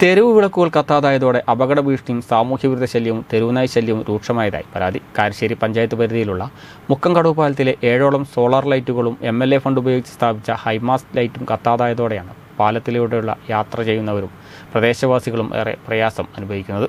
തെരുവ് വിളക്കുകൾ കത്താതായതോടെ അപകട ഭീഷണിയും സാമൂഹ്യവിരുദ്ധ ശല്യവും തെരുവുനായ് ശല്യവും രൂക്ഷമായതായി പരാതി കാരശ്ശേരി പഞ്ചായത്ത് പരിധിയിലുള്ള മുക്കംകടവ് പാലത്തിലെ ഏഴോളം സോളാർ ലൈറ്റുകളും എം എൽ എ ഫണ്ട് ഉപയോഗിച്ച് സ്ഥാപിച്ച ഹൈമാസ്റ്റ് ലൈറ്റും കത്താതായതോടെയാണ് പാലത്തിലൂടെയുള്ള യാത്ര ചെയ്യുന്നവരും പ്രദേശവാസികളും ഏറെ പ്രയാസം അനുഭവിക്കുന്നത്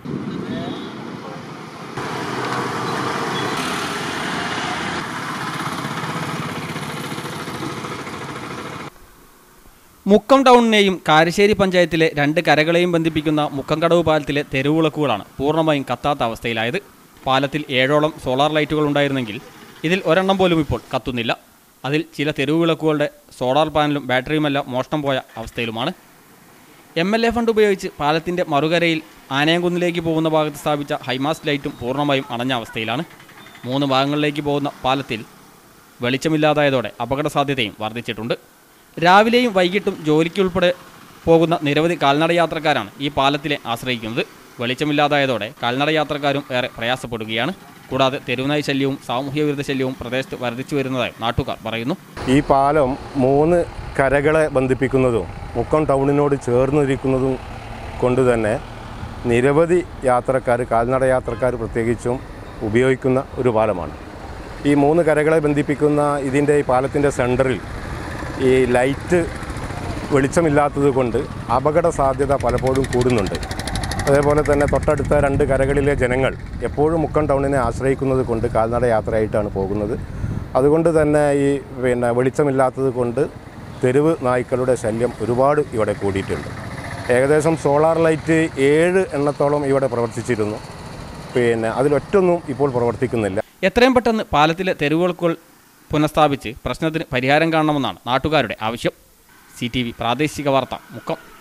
മുക്കം ടൗണിനെയും കാരശ്ശേരി പഞ്ചായത്തിലെ രണ്ട് കരകളെയും ബന്ധിപ്പിക്കുന്ന മുക്കംകടവ് പാലത്തിലെ തെരുവുവിളക്കുകളാണ് പൂർണ്ണമായും കത്താത്ത അവസ്ഥയിലായത് പാലത്തിൽ ഏഴോളം സോളാർ ലൈറ്റുകൾ ഉണ്ടായിരുന്നെങ്കിൽ ഇതിൽ ഒരെണ്ണം പോലും ഇപ്പോൾ കത്തുന്നില്ല അതിൽ ചില തെരുവുവിളക്കുകളുടെ സോളാർ പാനലും ബാറ്ററിയുമെല്ലാം മോഷണം പോയ അവസ്ഥയിലുമാണ് എം എൽ എ ഫണ്ട് ഉപയോഗിച്ച് പാലത്തിൻ്റെ മറുകരയിൽ ആനയംകുന്നിലേക്ക് പോകുന്ന ഭാഗത്ത് സ്ഥാപിച്ച ഹൈമാസ്റ്റ് ലൈറ്റും പൂർണ്ണമായും അണഞ്ഞ അവസ്ഥയിലാണ് മൂന്ന് ഭാഗങ്ങളിലേക്ക് പോകുന്ന പാലത്തിൽ വെളിച്ചമില്ലാതായതോടെ അപകട സാധ്യതയും വർദ്ധിച്ചിട്ടുണ്ട് രാവിലെയും വൈകിട്ടും ജോലിക്കുൾപ്പെടെ പോകുന്ന നിരവധി കാൽനട യാത്രക്കാരാണ് ഈ പാലത്തിലെ ആശ്രയിക്കുന്നത് വെളിച്ചമില്ലാതായതോടെ കാൽനട യാത്രക്കാരും ഏറെ പ്രയാസപ്പെടുകയാണ് കൂടാതെ തെരുവുനായി ശല്യവും സാമൂഹ്യ വിരുദ്ധ ശല്യവും പ്രദേശത്ത് വർദ്ധിച്ചു വരുന്നതായി നാട്ടുകാർ പറയുന്നു ഈ പാലം മൂന്ന് കരകളെ ബന്ധിപ്പിക്കുന്നതും മുക്കം ടൗണിനോട് ചേർന്നിരിക്കുന്നതും കൊണ്ട് തന്നെ നിരവധി യാത്രക്കാർ കാൽനട യാത്രക്കാർ പ്രത്യേകിച്ചും ഉപയോഗിക്കുന്ന ഒരു പാലമാണ് ഈ മൂന്ന് കരകളെ ബന്ധിപ്പിക്കുന്ന ഇതിൻ്റെ ഈ പാലത്തിൻ്റെ സെൻറ്ററിൽ ഈ ലൈറ്റ് വെളിച്ചമില്ലാത്തത് കൊണ്ട് അപകട സാധ്യത പലപ്പോഴും കൂടുന്നുണ്ട് അതേപോലെ തന്നെ തൊട്ടടുത്ത രണ്ട് കരകളിലെ ജനങ്ങൾ എപ്പോഴും മുക്കം ടൗണിനെ ആശ്രയിക്കുന്നത് കൊണ്ട് കാൽനട യാത്രയായിട്ടാണ് പോകുന്നത് അതുകൊണ്ട് തന്നെ ഈ പിന്നെ വെളിച്ചമില്ലാത്തത് കൊണ്ട് തെരുവ് നായ്ക്കളുടെ ശല്യം ഒരുപാട് ഇവിടെ കൂടിയിട്ടുണ്ട് ഏകദേശം സോളാർ ലൈറ്റ് ഏഴ് എണ്ണത്തോളം ഇവിടെ പ്രവർത്തിച്ചിരുന്നു പിന്നെ അതിലൊറ്റൊന്നും ഇപ്പോൾ പ്രവർത്തിക്കുന്നില്ല എത്രയും പെട്ടെന്ന് പാലത്തിലെ തെരുവുവിളക്കുകൾ പുനഃസ്ഥാപിച്ച് പ്രശ്നത്തിന് പരിഹാരം കാണണമെന്നാണ് നാട്ടുകാരുടെ ആവശ്യം സി പ്രാദേശിക വാർത്ത മുക്കം